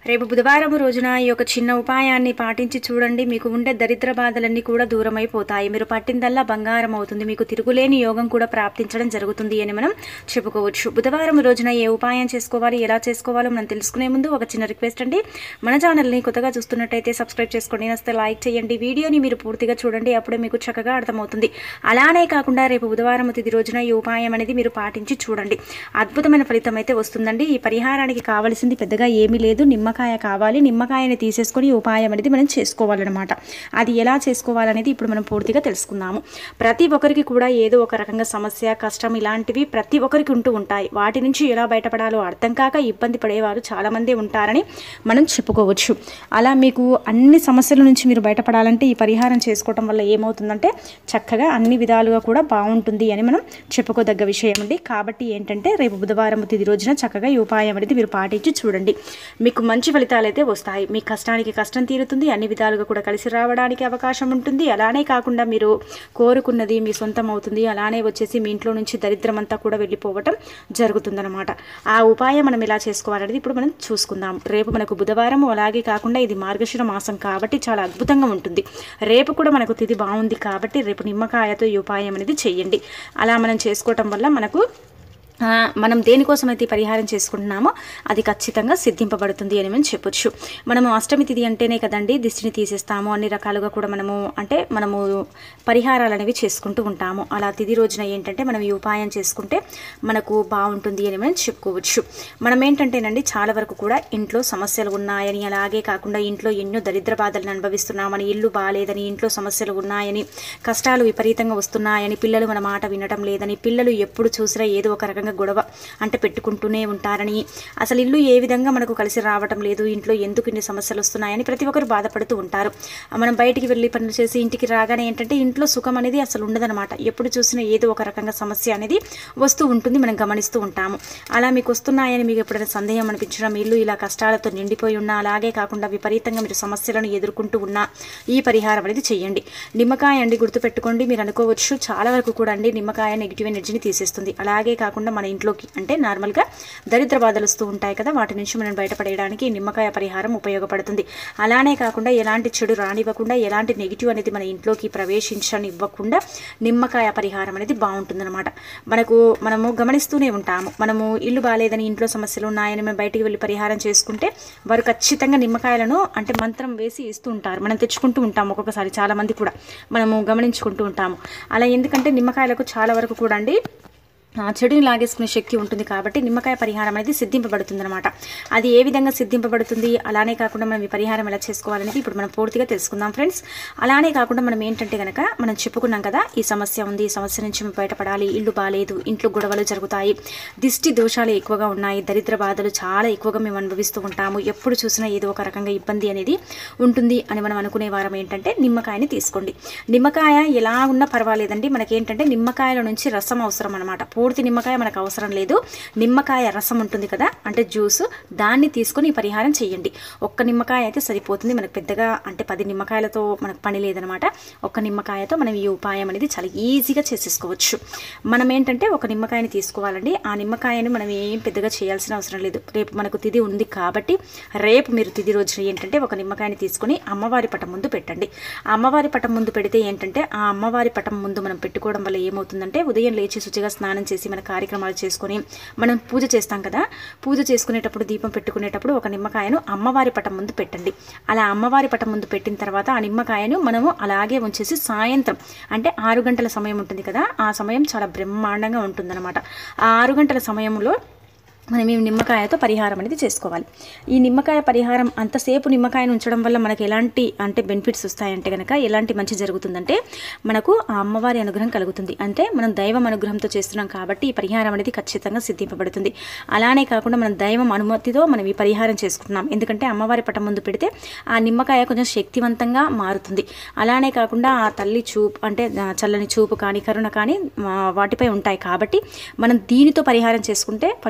రేపు బుధవారం రోజున ఈ యొక్క చిన్న ఉపాయాన్ని పాటించి చూడండి మీకు ఉండే దరిద్ర బాధలన్నీ కూడా దూరం అయిపోతాయి మీరు పట్టిందల్లా బంగారం అవుతుంది మీకు తిరుగులేని యోగం కూడా ప్రాప్తించడం జరుగుతుంది అని మనం చెప్పుకోవచ్చు బుధవారం రోజున ఏ ఉపాయం చేసుకోవాలి ఎలా చేసుకోవాలో మనం తెలుసుకునే ముందు ఒక చిన్న రిక్వెస్ట్ అండి మన ఛానల్ని కొత్తగా చూస్తున్నట్టయితే సబ్స్క్రైబ్ చేసుకోండి నస్తే లైక్ చేయండి వీడియోని మీరు పూర్తిగా చూడండి అప్పుడే మీకు చక్కగా అర్థమవుతుంది అలానే కాకుండా రేపు బుధవారం తిది రోజున ఈ ఉపాయం అనేది మీరు పాటించి చూడండి అద్భుతమైన ఫలితం అయితే వస్తుందండి ఈ పరిహారానికి కావాల్సింది పెద్దగా ఏమీ లేదు నిమ్మకాయ కావాలి నిమ్మకాయని తీసేసుకొని ఈ ఉపాయం అనేది మనం చేసుకోవాలన్నమాట అది ఎలా చేసుకోవాలనేది ఇప్పుడు మనం పూర్తిగా తెలుసుకుందాము ప్రతి ఒక్కరికి కూడా ఏదో ఒక రకంగా సమస్య కష్టం ఇలాంటివి ప్రతి ఒక్కరికి ఉంటూ ఉంటాయి వాటి నుంచి ఎలా బయటపడాలో అర్థం కాక ఇబ్బంది పడేవారు చాలామంది ఉంటారని మనం చెప్పుకోవచ్చు అలా మీకు అన్ని సమస్యల నుంచి మీరు బయటపడాలంటే ఈ పరిహారం చేసుకోవటం వల్ల ఏమవుతుందంటే చక్కగా అన్ని విధాలుగా కూడా బాగుంటుంది అని మనం చెప్పుకోదగ్గ విషయం అండి కాబట్టి ఏంటంటే రేపు బుధవారం తిది రోజున చక్కగా ఈ ఉపాయం అనేది మీరు పాటించి చూడండి మీకు మంచి ఫలితాలు అయితే వస్తాయి మీ కష్టానికి కష్టం తీరుతుంది అన్ని విధాలుగా కూడా కలిసి రావడానికి అవకాశం ఉంటుంది అలానే కాకుండా మీరు కోరుకున్నది మీ సొంతం అవుతుంది అలానే వచ్చేసి మీ ఇంట్లో నుంచి దరిద్రం అంతా కూడా వెళ్ళిపోవటం జరుగుతుందన్నమాట ఆ ఉపాయం మనం ఎలా చేసుకోవాలనేది ఇప్పుడు మనం చూసుకుందాం రేపు మనకు బుధవారం అలాగే కాకుండా ఇది మార్గశిర మాసం కాబట్టి చాలా అద్భుతంగా ఉంటుంది రేపు కూడా మనకు తిథి బాగుంది కాబట్టి రేపు నిమ్మకాయతో ఈ ఉపాయం అనేది చెయ్యండి అలా మనం చేసుకోవటం వల్ల మనకు ఆ, మనం దేనికోసం అయితే ఈ పరిహారం చేసుకుంటున్నామో అది ఖచ్చితంగా సిద్ధింపబడుతుంది అని మనం చెప్పొచ్చు మనము అష్టమి తిథి అంటేనే కదండి దిష్టిని తీసేస్తాము అన్ని రకాలుగా కూడా మనము అంటే మనము పరిహారాలు అనేవి చేసుకుంటూ ఉంటాము అలా తిథి రోజున ఏంటంటే మనం ఈ ఉపాయం చేసుకుంటే మనకు బాగుంటుంది అని మనం చెప్పుకోవచ్చు మనం ఏంటంటేనండి చాలా వరకు కూడా ఇంట్లో సమస్యలు ఉన్నాయని అలాగే కాకుండా ఇంట్లో ఎన్నో దరిద్ర బాధలను అనుభవిస్తున్నామని ఇల్లు బాగాలేదని ఇంట్లో సమస్యలు ఉన్నాయని కష్టాలు విపరీతంగా వస్తున్నాయని పిల్లలు మన మాట వినటం లేదని పిల్లలు ఎప్పుడు చూసినా ఏదో ఒక రకంగా గొడవ అంటే పెట్టుకుంటూనే ఉంటారని అసలు ఇల్లు ఏ విధంగా మనకు కలిసి రావటం లేదు ఇంట్లో ఎందుకు ఇన్ని సమస్యలు వస్తున్నాయని ప్రతి ఒక్కరు బాధపడుతూ ఉంటారు మనం బయటికి వెళ్ళి పనులు చేసి ఇంటికి రాగానే ఏంటంటే ఇంట్లో సుఖం అనేది అసలు ఉండదన్నమాట ఎప్పుడు చూసినా ఏదో ఒక రకంగా సమస్య అనేది వస్తూ ఉంటుంది మనం గమనిస్తూ ఉంటాము అలా మీకు వస్తున్నాయని మీకు ఎప్పుడైనా సందేహం అనిపించడం ఇల్లు ఇలా కష్టాలతో నిండిపోయి ఉన్నా అలాగే కాకుండా విపరీతంగా మీరు సమస్యలను ఎదుర్కొంటూ ఉన్నా ఈ పరిహారం అనేది చేయండి నిమ్మకాయ అండి గుర్తుపెట్టుకోండి మీరు అనుకోవచ్చు చాలా వరకు కూడా అండి నిమ్మకాయ నెగిటివ్ ఎనర్జీని తీసేస్తుంది అలాగే కాకుండా మన ఇంట్లోకి అంటే నార్మల్గా దరిద్ర బాధలు వస్తూ ఉంటాయి కదా వాటి నుంచి మనం బయటపడేయడానికి ఈ నిమ్మకాయ పరిహారం ఉపయోగపడుతుంది అలానే కాకుండా ఎలాంటి చెడు రానివ్వకుండా ఎలాంటి నెగిటివ్ అనేది మన ఇంట్లోకి ప్రవేశించనివ్వకుండా నిమ్మకాయ పరిహారం అనేది బాగుంటుందన్నమాట మనకు మనము గమనిస్తూనే ఉంటాము మనము ఇల్లు బాగాలేదని ఇంట్లో సమస్యలు ఉన్నాయని మనం బయటికి వెళ్ళి పరిహారం చేసుకుంటే వారు ఖచ్చితంగా నిమ్మకాయలను అంటే మంత్రం వేసి ఇస్తూ ఉంటారు మనం తెచ్చుకుంటూ ఉంటాము ఒక్కొక్కసారి చాలా మంది కూడా మనము గమనించుకుంటూ ఉంటాము అలా ఎందుకంటే నిమ్మకాయలకు చాలా వరకు కూడా అండి ఆ, చెడుని లాగేసుకునే శక్తి ఉంటుంది కాబట్టి నిమ్మకాయ పరిహారం అనేది సిద్ధింపబడుతుంది అనమాట అది ఏ విధంగా సిద్ధింపబడుతుంది అలానే కాకుండా మనం ఈ పరిహారం ఎలా చేసుకోవాలనేది ఇప్పుడు మనం పూర్తిగా తెలుసుకుందాం ఫ్రెండ్స్ అలానే కాకుండా మనం ఏంటంటే కనుక మనం చెప్పుకున్నాం కదా ఈ సమస్య ఉంది ఈ సమస్య నుంచి మేము బయటపడాలి ఇల్లు బాగాలేదు ఇంట్లో గొడవలు జరుగుతాయి దిష్టి దోషాలు ఎక్కువగా ఉన్నాయి దరిద్ర బాధలు చాలా ఎక్కువగా మేము అనుభవిస్తూ ఉంటాము ఎప్పుడు చూసినా ఏదో ఒక రకంగా ఇబ్బంది అనేది ఉంటుంది అని మనం అనుకునే వారం ఏంటంటే నిమ్మకాయని తీసుకోండి నిమ్మకాయ ఎలా ఉన్నా పర్వాలేదండి మనకేంటంటే నిమ్మకాయల నుంచి రసం అవసరం అనమాట పూర్తి నిమ్మకాయ మనకు అవసరం లేదు నిమ్మకాయ రసం ఉంటుంది కదా అంటే జ్యూస్ దాన్ని తీసుకొని ఈ పరిహారం చేయండి ఒక్క నిమ్మకాయ అయితే సరిపోతుంది మనకు పెద్దగా అంటే పది నిమ్మకాయలతో మనకు పని లేదనమాట ఒక్క నిమ్మకాయతో మనం ఈ ఉపాయం అనేది చాలా ఈజీగా చేసేసుకోవచ్చు మనం ఏంటంటే ఒక నిమ్మకాయని తీసుకోవాలండి ఆ నిమ్మకాయని మనం ఏం పెద్దగా చేయాల్సిన అవసరం లేదు రేపు మనకు తిథి ఉంది కాబట్టి రేపు మీరు తిథి రోజున ఏంటంటే ఒక నిమ్మకాయని తీసుకొని అమ్మవారి పటం ముందు పెట్టండి ఆ అమ్మవారి పటం ముందు పెడితే ఏంటంటే ఆ అమ్మవారి పటం ముందు మనం పెట్టుకోవడం వల్ల ఏమవుతుందంటే ఉదయం లేచి శుచిగా స్నానం చేసి మన కార్యక్రమాలు చేసుకొని మనం పూజ చేస్తాం కదా పూజ చేసుకునేటప్పుడు దీపం పెట్టుకునేటప్పుడు ఒక నిమ్మకాయను అమ్మవారి పటం ముందు పెట్టండి అలా అమ్మవారి పటం ముందు పెట్టిన తర్వాత ఆ నిమ్మకాయను మనము అలాగే ఉంచేసి సాయంత్రం అంటే ఆరు గంటల సమయం ఉంటుంది కదా ఆ సమయం చాలా బ్రహ్మాండంగా ఉంటుందన్నమాట ఆ ఆరు గంటల సమయంలో మనం ఈ నిమ్మకాయతో పరిహారం అనేది చేసుకోవాలి ఈ నిమ్మకాయ పరిహారం అంతసేపు నిమ్మకాయను ఉంచడం వల్ల మనకి ఎలాంటి అంటే బెనిఫిట్స్ వస్తాయంటే కనుక ఎలాంటి మంచి జరుగుతుందంటే మనకు ఆ అమ్మవారి అనుగ్రహం కలుగుతుంది అంటే మనం దైవం అనుగ్రహంతో చేస్తున్నాం కాబట్టి ఈ పరిహారం అనేది ఖచ్చితంగా సిద్ధింపబడుతుంది అలానే కాకుండా మనం దైవం అనుమతితో మనం ఈ పరిహారం చేసుకుంటున్నాం ఎందుకంటే అమ్మవారి పటం ముందు పెడితే ఆ నిమ్మకాయ కొంచెం శక్తివంతంగా మారుతుంది అలానే కాకుండా ఆ తల్లి చూపు అంటే ఆ చల్లని చూపు కానీ కరుణ కానీ ఆ, వాటిపై ఉంటాయి కాబట్టి మనం దీనితో పరిహారం చేసుకుంటే ఫలితం అనేది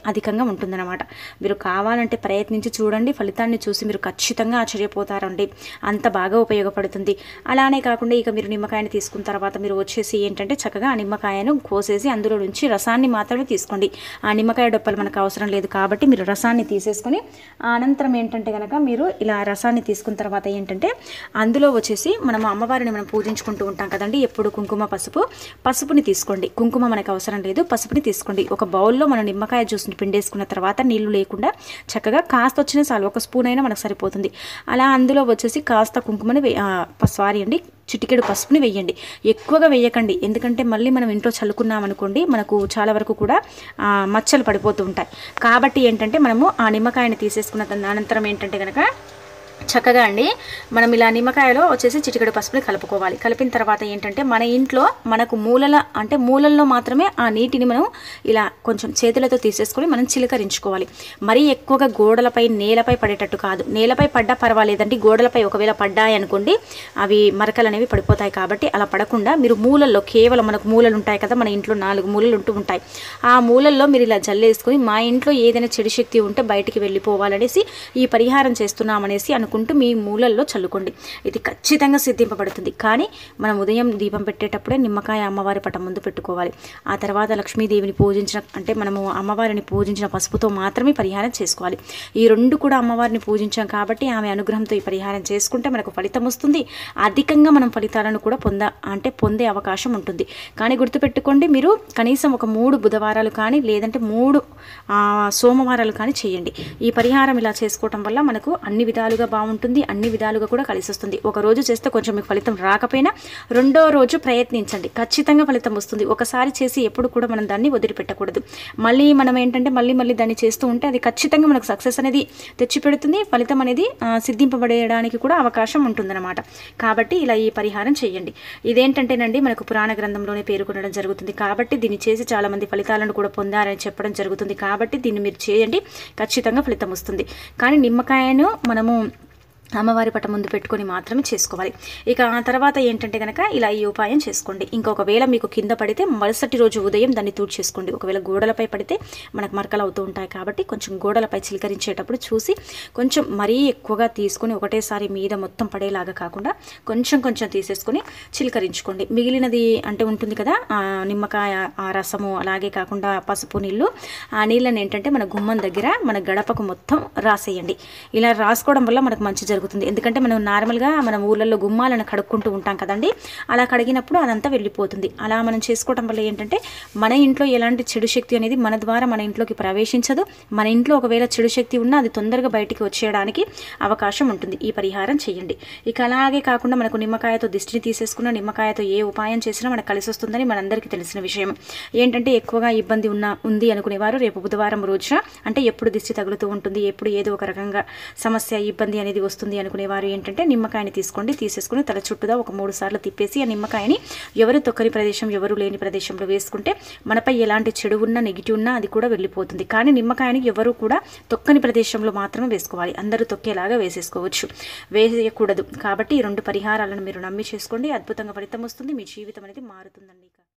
అధికంగా ఉంటుందన్నమాట మీరు కావాలంటే ప్రయత్నించి చూడండి ఫలితాన్ని చూసి మీరు ఖచ్చితంగా ఆశ్చర్యపోతారండి అంత బాగా ఉపయోగపడుతుంది అలానే కాకుండా ఇక మీరు నిమ్మకాయని తీసుకున్న తర్వాత మీరు వచ్చేసి ఏంటంటే చక్కగా ఆ నిమ్మకాయను కోసేసి అందులో నుంచి రసాన్ని మాత్రమే తీసుకోండి ఆ నిమ్మకాయ డొప్పలు మనకు అవసరం లేదు కాబట్టి మీరు రసాన్ని తీసేసుకొని ఆ అనంతరం ఏంటంటే కనుక మీరు ఇలా రసాన్ని తీసుకున్న తర్వాత ఏంటంటే అందులో వచ్చేసి మనం అమ్మవారిని మనం పూజించుకుంటూ ఉంటాం కదండి ఎప్పుడు కుంకుమ పసుపు పసుపుని తీసుకోండి కుంకుమ మనకు అవసరం లేదు పసుపుని తీసుకోండి ఒక బౌల్లో మనం నిమ్మకాయ జ్యూస్ని పిండేసుకున్న తర్వాత నీళ్లు లేకుండా చక్కగా కాస్త వచ్చిన చాలు ఒక స్పూన్ అయినా మనకు సరిపోతుంది అలా అందులో వచ్చేసి కాస్త కుంకుమని వే- ఆ, ప- సారీ అండి చిటికెడు పసుపుని వేయండి ఎక్కువగా వేయకండి ఎందుకంటే మళ్ళీ మనం ఇంట్లో చల్లుకున్నాం అనుకోండి మనకు చాలా వరకు కూడా ఆ, మచ్చలు పడిపోతూ ఉంటాయి కాబట్టి ఏంటంటే మనము ఆ నిమ్మకాయని తీసేసుకున్న దాని అనంతరం ఏంటంటే కనుక చక్కగా అండి మనం ఇలా నిమ్మకాయలో వచ్చేసి చిటికెడు పసుపుని కలుపుకోవాలి కలిపిన తర్వాత ఏంటంటే మన ఇంట్లో మనకు మూలల అంటే మూలల్లో మాత్రమే ఆ నీటిని మనం ఇలా కొంచెం చేతులతో తీసేసుకొని మనం చిలకరించుకోవాలి మరీ ఎక్కువగా గోడలపై నేలపై పడేటట్టు కాదు నేలపై పడ్డా పర్వాలేదండి గోడలపై ఒకవేళ పడ్డాయి అనుకోండి అవి మరకలు అనేవి పడిపోతాయి కాబట్టి అలా పడకుండా మీరు మూలల్లో కేవలం మనకు మూలలు ఉంటాయి కదా మన ఇంట్లో నాలుగు మూలలు ఉంటూ ఉంటాయి ఆ మూలల్లో మీరు ఇలా జల్లేసుకొని మా ఇంట్లో ఏదైనా చెడు శక్తి ఉంటే బయటికి వెళ్ళిపోవాలనేసి ఈ పరిహారం చేస్తున్నామనేసి అనుకుంటూ మీ మూలల్లో చల్లుకోండి ఇది ఖచ్చితంగా సిద్ధింపబడుతుంది కానీ మనం ఉదయం దీపం పెట్టేటప్పుడే నిమ్మకాయ అమ్మవారి పటం ముందు పెట్టుకోవాలి ఆ తర్వాత లక్ష్మీదేవిని పూజించిన అంటే మనము అమ్మవారిని పూజించిన పసుపుతో మాత్రమే పరిహారం చేసుకోవాలి ఈ రెండు కూడా అమ్మవారిని పూజించాం కాబట్టి ఆమె అనుగ్రహంతో ఈ పరిహారం చేసుకుంటే మనకు ఫలితం వస్తుంది అధికంగా మనం ఫలితాలను కూడా పొంద అంటే పొందే అవకాశం ఉంటుంది కానీ గుర్తుపెట్టుకోండి మీరు కనీసం ఒక మూడు బుధవారాలు కానీ లేదంటే మూడు ఆ, సోమవారాలు కానీ చేయండి ఈ పరిహారం ఇలా చేసుకోవటం వల్ల మనకు అన్ని విధాలుగా బాగుంటుంది అన్ని విధాలుగా కూడా కలిసి వస్తుంది ఒక రోజు చేస్తే కొంచెం మీకు ఫలితం రాకపోయినా రెండో రోజు ప్రయత్నించండి ఖచ్చితంగా ఫలితం వస్తుంది ఒకసారి చేసి ఎప్పుడు కూడా మనం దాన్ని వదిలిపెట్టకూడదు మళ్ళీ మనం ఏంటంటే మళ్ళీ మళ్ళీ దాన్ని చేస్తూ ఉంటే అది ఖచ్చితంగా మనకు సక్సెస్ అనేది తెచ్చిపెడుతుంది ఫలితం అనేది ఆ, సిద్ధింపబడేయడానికి కూడా అవకాశం ఉంటుందన్నమాట కాబట్టి ఇలా ఈ పరిహారం చేయండి ఇదేంటంటేనండి మనకు పురాణ గ్రంథంలోనే పేర్కొనడం జరుగుతుంది కాబట్టి దీన్ని చేసి చాలా మంది ఫలితాలను కూడా పొందారని చెప్పడం జరుగుతుంది కాబట్టి దీన్ని మీరు చేయండి ఖచ్చితంగా ఫలితం వస్తుంది కానీ నిమ్మకాయను మనము అమ్మవారి పట ముందు పెట్టుకొని మాత్రమే చేసుకోవాలి ఇక ఆ తర్వాత ఏంటంటే కనుక ఇలా ఈ ఉపాయం చేసుకోండి ఇంకొకవేళ మీకు కింద పడితే మరుసటి రోజు ఉదయం దాన్ని చేసుకోండి ఒకవేళ గోడలపై పడితే మనకు మరకలు అవుతూ ఉంటాయి కాబట్టి కొంచెం గోడలపై చిలకరించేటప్పుడు చూసి కొంచెం మరీ ఎక్కువగా తీసుకొని ఒకటేసారి మీద మొత్తం పడేలాగా కాకుండా కొంచెం కొంచెం తీసేసుకొని చిలకరించుకోండి మిగిలినది అంటే ఉంటుంది కదా ఆ నిమ్మకాయ ఆ రసము అలాగే కాకుండా పసుపు నీళ్ళు ఆ నీళ్ళని ఏంటంటే మన గుమ్మం దగ్గర మన గడపకు మొత్తం రాసేయండి ఇలా రాసుకోవడం వల్ల మనకు మంచి జరుగుతుంది ఎందుకంటే మనం నార్మల్గా మనం ఊళ్ళల్లో గుమ్మాలను కడుక్కుంటూ ఉంటాం కదండి అలా కడిగినప్పుడు అదంతా వెళ్ళిపోతుంది అలా మనం చేసుకోవడం వల్ల ఏంటంటే మన ఇంట్లో ఎలాంటి చెడు శక్తి అనేది మన ద్వారా మన ఇంట్లోకి ప్రవేశించదు మన ఇంట్లో ఒకవేళ చెడు శక్తి ఉన్నా అది తొందరగా బయటికి వచ్చేయడానికి అవకాశం ఉంటుంది ఈ పరిహారం చేయండి ఇక అలాగే కాకుండా మనకు నిమ్మకాయతో దిష్టిని తీసేసుకున్న నిమ్మకాయతో ఏ ఉపాయం చేసినా మనకు కలిసి వస్తుందని మనందరికీ తెలిసిన విషయం ఏంటంటే ఎక్కువగా ఇబ్బంది ఉన్న ఉంది అనుకునేవారు రేపు బుధవారం రోజున అంటే ఎప్పుడు దిష్టి తగులుతూ ఉంటుంది ఎప్పుడు ఏదో ఒక రకంగా సమస్య ఇబ్బంది అనేది వస్తుంది అనుకునేవారు ఏంటంటే నిమ్మకాయని తీసుకోండి తీసేసుకుని తల చుట్టూదా ఒక మూడు సార్లు తిప్పేసి ఆ నిమ్మకాయని ఎవరు తొక్కని ప్రదేశం ఎవరు లేని ప్రదేశంలో వేసుకుంటే మనపై ఎలాంటి చెడు ఉన్నా నెగిటివ్ ఉన్నా అది కూడా వెళ్ళిపోతుంది కానీ నిమ్మకాయని ఎవరు కూడా తొక్కని ప్రదేశంలో మాత్రమే వేసుకోవాలి అందరూ తొక్కేలాగా వేసేసుకోవచ్చు వేసేయకూడదు కాబట్టి ఈ రెండు పరిహారాలను మీరు నమ్మి చేసుకోండి అద్భుతంగా ఫలితం వస్తుంది మీ జీవితం అనేది మారుతుందండి